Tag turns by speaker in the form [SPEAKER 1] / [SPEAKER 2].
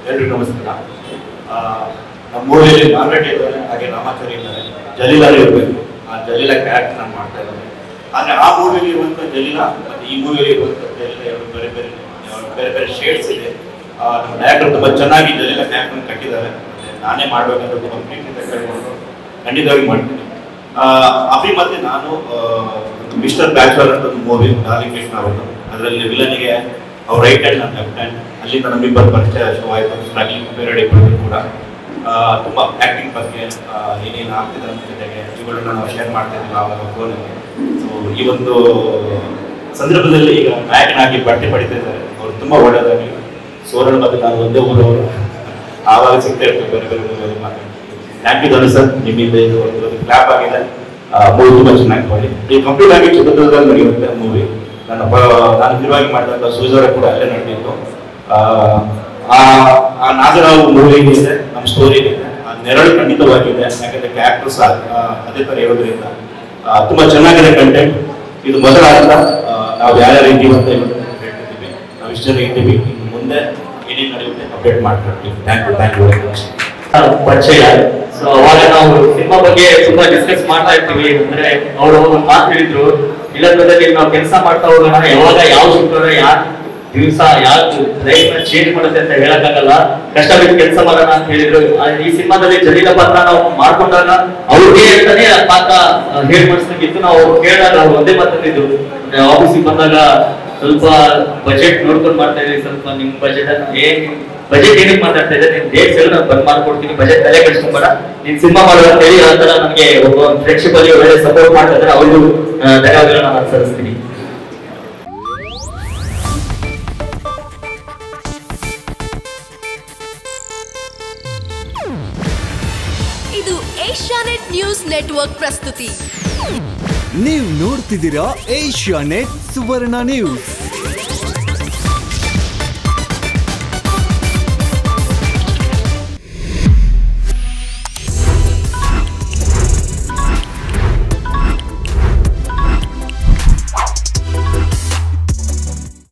[SPEAKER 1] ಎಲ್ರಿಗೂ ನಮಸ್ಕಾರ ಆ, ನಮ್ಮ ಊರಲ್ಲಿ ಮಾರ್ಕೆಟ್ ಇದ್ದಾರೆ ಹಾಗೆ ರಾಮಾಚಾರಿ ಇದ್ದಾರೆ ಜಲೀಲಾರು ಇರಬೇಕು ಆ ಜಲೀಲ ಕ್ಯಾರೆಕ್ಟರ್ ನಾನು ಮಾಡ್ತಾ ಇದ್ದಾರೆ ಆದರೆ ಆ ಮೂವಿಲಿ ಇರುವಂಥ ಜಲೀಲ ಮತ್ತು ಈ ಮೂವಿಲಿ ಇರುವಂಥ ಜಲೀಲ ಎರಡು ಬೇರೆ ಬೇರೆ ಎರಡು ಬೇರೆ ಬೇರೆ ಶೇಡ್ಸ್ ಇದೆ ಆ, ನಮ್ಮ ಡೈರೆಕ್ಟರ್ ತುಂಬ ಚೆನ್ನಾಗಿ ಜಲೀಲ ಕ್ಯಾರೆಕ್ಟರ್ ಕಟ್ಟಿದ್ದಾರೆ ಮತ್ತೆ ನಾನೇ ಮಾಡಬೇಕಂತ ತುಂಬ ಪ್ರೀತಿಯಿಂದ ಕೇಳ್ಕೊಂಡು ಖಂಡಿತವಾಗಿ ಮಾಡ್ತೀನಿ ಆ, ಅಭಿ ಮತ್ತೆ ನಾನು ಮಿಸ್ಟರ್ ಬ್ಯಾಚುಲರ್ ಅಂತ ಒಂದು ಮೂವಿ ಡಾರ್ಲಿಂಗ್ ಕೃಷ್ಣ ಅವರು ಅದರಲ್ಲಿ ವಿಲನ್ಗೆ ಅವ್ರ ರೈಟ್ ಹ್ಯಾಂಡ್ ನಾನು ಲೆಫ್ಟ್ ಹ್ಯಾಂಡ್ ಅಲ್ಲಿ ನಮ್ಮಿಬ್ಬರು ಪರಿಚಯ ಶೋ ಆಯಿತು ಸ್ಟ್ರಗ್ಲಿಂಗ್ ಪೀರಿಯಡ್ ಇಬ್ಬರು ಕೂಡ ಆ, ತುಂಬ ಆ್ಯಕ್ಟಿಂಗ್ ಬಗ್ಗೆ ಆ, ಏನೇನು ಆಗ್ತಿದೆ ನಮ್ಮ ಜೊತೆಗೆ ಇವುಗಳನ್ನ ನಾವು ಶೇರ್ ಮಾಡ್ತಾ ಇದ್ದೀವಿ ಆವಾಗ ಫೋನಲ್ಲಿ ಸೊ ಈ ಒಂದು ಸಂದರ್ಭದಲ್ಲಿ ಈಗ ನಾಯಕನಾಗಿ ಬಟ್ಟೆ ಪಡಿತಾ ಇದ್ದಾರೆ ಅವರು ತುಂಬ ಒಳ್ಳೆಯದಾಗಲಿ ಸೋರಣ ಮತ್ತೆ ನಾನು ಒಂದೇ ಊರವರು ಆವಾಗ ಸಿಗ್ತಾ ಇರ್ತೀವಿ ಬೇರೆ ಬೇರೆ ಊರಲ್ಲಿ ಮಾತಾಡ್ತೀವಿ ಥ್ಯಾಂಕ್ ಯು ಧನು ಸರ್ ನಿಮ್ಮಿಂದ ಇದು ಒಂದು ಕ್ಲಾಪ್ ಆಗಿದೆ ಮೂವಿ ತುಂಬ ಚೆನ್ನಾಗಿ ಮಾಡಿ ಈ ಕಂಪ್ಲೀಟ್ ಆಗಿ ಚಿತ್ರದುರ್ಗದಲ್ಲಿ ನಡೆಯುತ್ತೆ ಮೂವಿ ನನ್ನ ಪ- ನಾನು ನಿರ್ವಾಗಿ ಮಾಡಿದಂಥ ಸೂಜರ ಕೂಡ ಅಲ್ಲೇ ನಡೆದಿತ್ತು ಆ, ಆ ಆ ನಾಗರಾವ್ ಮೂವಿ ಇದೆ ನಮ್ಮ ಸ್ಟೋರಿ ಇದೆ ಆ ನೆರಳು ಖಂಡಿತವಾಗಿದೆ ಯಾಕಂದ್ರೆ ಕ್ಯಾರೆಕ್ಟರ್ಸ್ ಅದೇ ಥರ ಇರೋದ್ರಿಂದ ಆ, ತುಂಬಾ ಚೆನ್ನಾಗಿದೆ ಕಂಟೆಂಟ್ ಇದು ಮೊದಲ ಅಂತ ನಾವು ಯಾರ್ಯಾರು ಇದ್ದೀವಿ ಅಂತ ಇವತ್ತು ಹೇಳ್ತಿದ್ದೀವಿ ನಾವು ಇಷ್ಟು ಜನ ಇದ್ದೀವಿ ಇನ್ನು ಮುಂದೆ ಏನೇನು ನಡೆಯುತ್ತೆ ಅಪ್ಡೇಟ್ ಮಾಡ್ಕೊಳ್ತೀವಿ thank you thank you very much
[SPEAKER 2] ಪರಿಚಯ ಸೊ ಅವಾಗ ನಾವು ಸಿನಿಮಾ ಬಗ್ಗೆ ತುಂಬಾ ಡಿಸ್ಕಸ್ ಮಾಡ್ತಾ ಇರ್ತೀವಿ ಅಂದ್ರೆ ಅವರು ಒಂದು ಮಾತು ಹೇಳಿದ್ರು ಇಲ್ಲದ್ರಲ್ಲಿ ನಾವು ಕೆಲಸ ಮಾಡ್ತಾ ಹೋಗೋಣ ಯಾವಾಗ ಯಾವ ಶುಕ್ರವಾರ ಯಾರು ದಿವಸ ಯಾರು ಲೈಫ್ ನ ಚೇಂಜ್ ಮಾಡುತ್ತೆ ಅಂತ ಹೇಳಕ್ಕಾಗಲ್ಲ ಕಷ್ಟ ಬಿಟ್ಟು ಕೆಲಸ ಮಾಡೋಣ ಅಂತ ಹೇಳಿದ್ರು ಆ, ಈ ಸಿನಿಮಾದಲ್ಲಿ ಜಲೀಲ ಪಾತ್ರ ನಾವು ಮಾಡ್ಕೊಂಡಾಗ ಅವ್ರಿಗೆ ಅಂತಾನೆ ಆ ಪಾತ್ರ ಆ, ಹೇಳ್ ಮಾಡಿಸ್ದಂಗಿತ್ತು ನಾವು ಕೇಳಿದಾಗ ಅವ್ರು ಒಂದೇ ಮಾತಂದಿದ್ರು ಆಫೀಸಿಗೆ ಬಂದಾಗ ಸ್ವಲ್ಪ ಬಜೆಟ್ ನೋಡ್ಕೊಂಡು ಮಾಡ್ತಾ ಇದೀವಿ ಸ್ವಲ್ಪ ನಿಮ್ ಬಜೆಟ್ ಏನ್ ಬಜೆಟ್ ಏನಕ್ಕೆ ಮಾತಾಡ್ತಾ ಇದ್ದೆ ನಿನ್ ಡೇಟ್ಸ್ ಎಲ್ಲ ನಾನು ಬಂದ್ ಮಾಡ್ಕೊಡ್ತೀನಿ ಬಜೆಟ್ ತಲೆ ಕೆಡಿಸ್ಕೊಂಬೇಡ ನೀನ್ ಸಿನಿಮಾ ಮಾಡು ಅಂತ ಹೇಳಿ ಆ ತರ ನಮ್ಗೆ ಒಬ್ಬ ಫ್ರೆಂಡ್ಶಿಪ್ ಅಲ್ಲಿ ಒಳ್ಳೆ ಸಪೋರ್ಟ್ ಮಾಡ್ತಾ ಇದ್ರೆ ಅವ್ರಿಗೂ ಧನ್ಯವಾದಗಳು ನಾನು ಅನುಸರಿಸ್ತೀನಿ
[SPEAKER 3] ಇದು ಏಷ್ಯಾನೆಟ್ ನ್ಯೂಸ್ ನೆಟ್ವರ್ಕ್ ಪ್ರಸ್ತುತಿ
[SPEAKER 4] ನೀವು ನೋಡ್ತಿದ್ದೀರಾ ಏಷ್ಯಾ ನೆಟ್ ಸುವರ್ಣ ನ್ಯೂಸ್